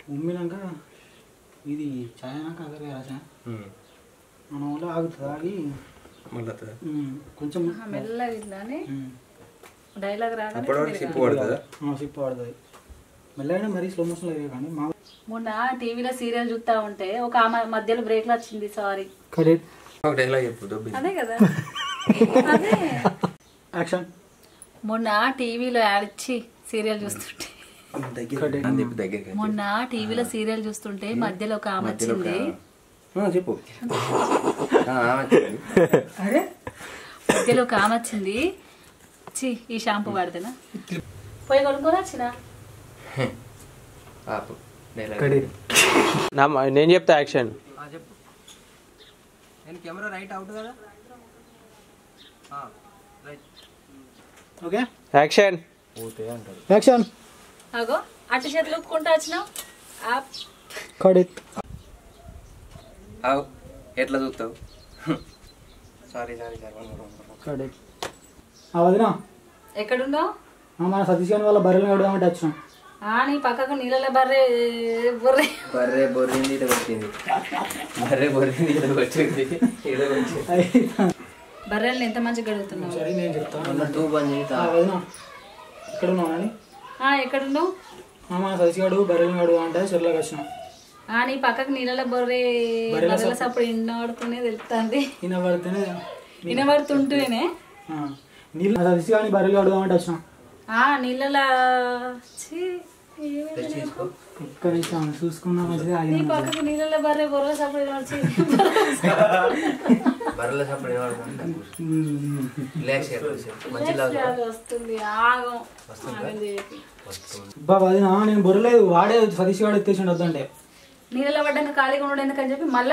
ఉమ్మినాక ఇది చాయ్ అయినాక అగరు రాసా మన ఊళ్ళో ఆగుతుంది ఆగి మళ్ళీ ఉమ్, కొంచెం ఆహా, మెల్లగా ఇట్లానే ఉమ్, డైలాగ్ రాగానే అప్పటి వరకు తిరగాలి. సిప్పు పడుతుందా ఆ, సిప్ పడుతుంది మెల్లగానే మరీ స్లో మోషన్లో అయ్యాయి కానీ మా మొన్న టీవీలో సీరియల్ చూస్తా ఉంటే ఒక ఆమె మధ్యలో బ్రేక్లు వచ్చింది సారీ కరెక్ట్ ఒక డైలాగ్ చెప్పు దొబ్బి అదే కదా అదే యాక్షన్ మొన్న టీవీలో యాడ్ ఇచ్చి సీరియల్ చూస్తుంటే దగ్గర అని చెప్పు దగ్గరికి మొన్న టీవీలో సీరియల్ చూస్తుంటే మధ్యలో ఒక ఆమె వచ్చింది ఆ, చెప్పు ఆ, ఆ, వచ్చింది. అరే మధ్యలో ఒక ఆమె వచ్చింది చి ఈ షాంపూ వాడితేనా పోయి కొనుక్కొని వచ్చిన ఆపు డైలాగ్ కరెక్ట్ నా నేను చెప్తా యాక్షన్ చెప్పు నేను కెమెరా రైట్ అవుట్ కదా రైట్ ఓకే యాక్షన్ పోతే అంటారు యాక్షన్ అగో అటు చేతులు ఊపుకుంటూ వచ్చినావు ఆ కరెక్ట్ ఆవు ఎట్లా చూస్తావు సారీ సారీ సార్ కరెక్ట్ వదినా ఎక్కడున్నావు ఆ, మన సతీష్ గారి వాళ్ళ బర్రెలు కడదామంటే వచ్చినాం ఆ నీ పక్కకు నీళ్ళ బర్రె బుర్రె బర్రె బొర్రింది ఇటు వచ్చింది బర్రె బొర్రింది ఇటు వచ్చింది ఇటు వచ్చింది బర్రెల్ని ఎంత మంచిగా గడుగుతున్నావు సరే నేను చెప్తాను మొన్న టూ బంద్ చేసి ఆ, వదినా ఇక్కడ ఉన్నావు అని ఆ ఎక్కడున్నావు ఆ, మన సతీష్ గారు బర్రెలు కడదాం అంటే చెర్లోకి వచ్చినాం ఆ నీ పక్కకు నీళ్ళ బొర్రె బర్రెల సప్పుడు ఇన్నోడుకునే తెలుస్తుంది ఈయన పడితేనే వినబడుతుంటేనే ఆ, నీళ్ళు ఆ సతీష్ గారిని బర్రెలు కడదామంటే వచ్చినాం ఆ నీళ్ళలా ఛీ, ఏమైంది నీకు? ఒక్క నిమిషం చూసుకున్నా మంచిగా నీ ఆగింది పక్కకు నీళ్ళ బర్రె బొర్రెల సప్పుడు వినొచ్చి బర్రెల సప్పుడు రిలాక్స్ మంచి వస్తుంది ఆగం ఆగం చేయకు. బాబా అది నా నేను బొర్రలేదు వాడే సతీష్ గారు ఎత్తేసిండు వద్దంటే నీళ్ళలో పడ్డాక ఖాళీగా ఉండడు ఎందుకని చెప్పి మళ్ళా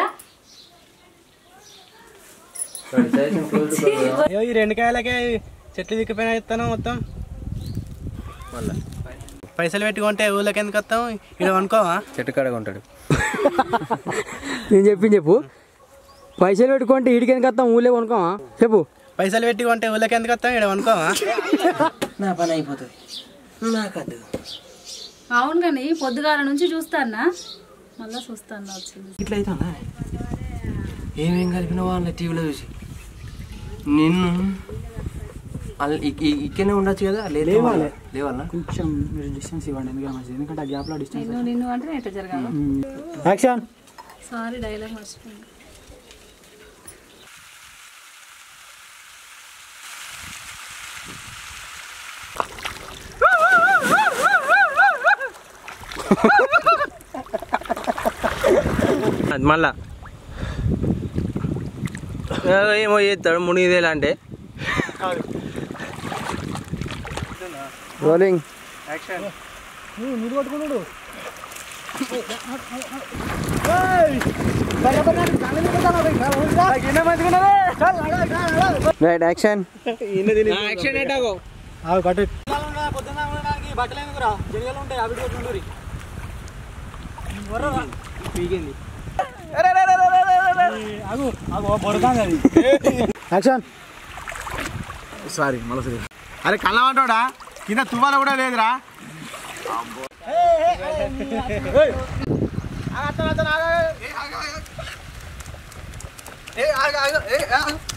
ఈ రెండు కాయలకే చెట్లు దిక్కిపోయినా ఇస్తాను మొత్తం మళ్ళా పైసలు పెట్టుకుంటే ఊళ్ళకి ఎందుకు వస్తాం ఇక్కడ అనుకోవా చెట్టు కాడగా ఉంటాడు నేను చెప్పింది చెప్పు పైసలు పెట్టుకుంటే ఈడికి ఎందుకు వస్తాం ఊళ్ళో కొనుక్కోమా చెప్పు పైసలు పెట్టుకుంటే ఊళ్ళకి ఎందుకు వస్తాం ఇక్కడ అనుకోవా నా పని అయిపోతుంది నాకద్దు అవును కానీ పొద్దుగాల నుంచి చూస్తానా మళ్ళా చూస్తాను వచ్చింది ఇట్లా అవుతుందా ఏమేం కలిపిన వాళ్ళ టీవీలో చూసి నిన్ను అల్- ఇ- ఇ- ఇక్కడనే ఉండొచ్చు కదా లేదు లేవాలి. లేవాలా కొంచెం మీరు డిస్టెన్స్ ఇవ్వండి ఎందుకంటే మంచిది ఎందుకంటే ఆ గ్యాప్లో డిస్టెన్స్ నిన్ను నిన్ను అంటే ఎట్లా జరగాలి యాక్షన్ సారీ డైలాగ్ మర్చిపోయింది అది మళ్ళా ఏ, ఏమో చేస్తాడు మునిగిదేలా అంటే రోలింగ్ మీరు కొట్టుకున్నాడు రైట్ యాక్షన్ యాక్షన్ ఏంటాగో కట్టు పొద్దున్న బట్టలు ఎందుకురా జడిగలు ఉంటాయి అవి కొట్టుకుంటూరి పీకింది అగు అగు బొరకాంది అది యాక్షన్ సారీ మళ్ళీ అరే కళ్ళ అంటాడా కింద తువ్వాల కూడా లేదురా ఏ ఆగ ఆగ ఏ ఆగ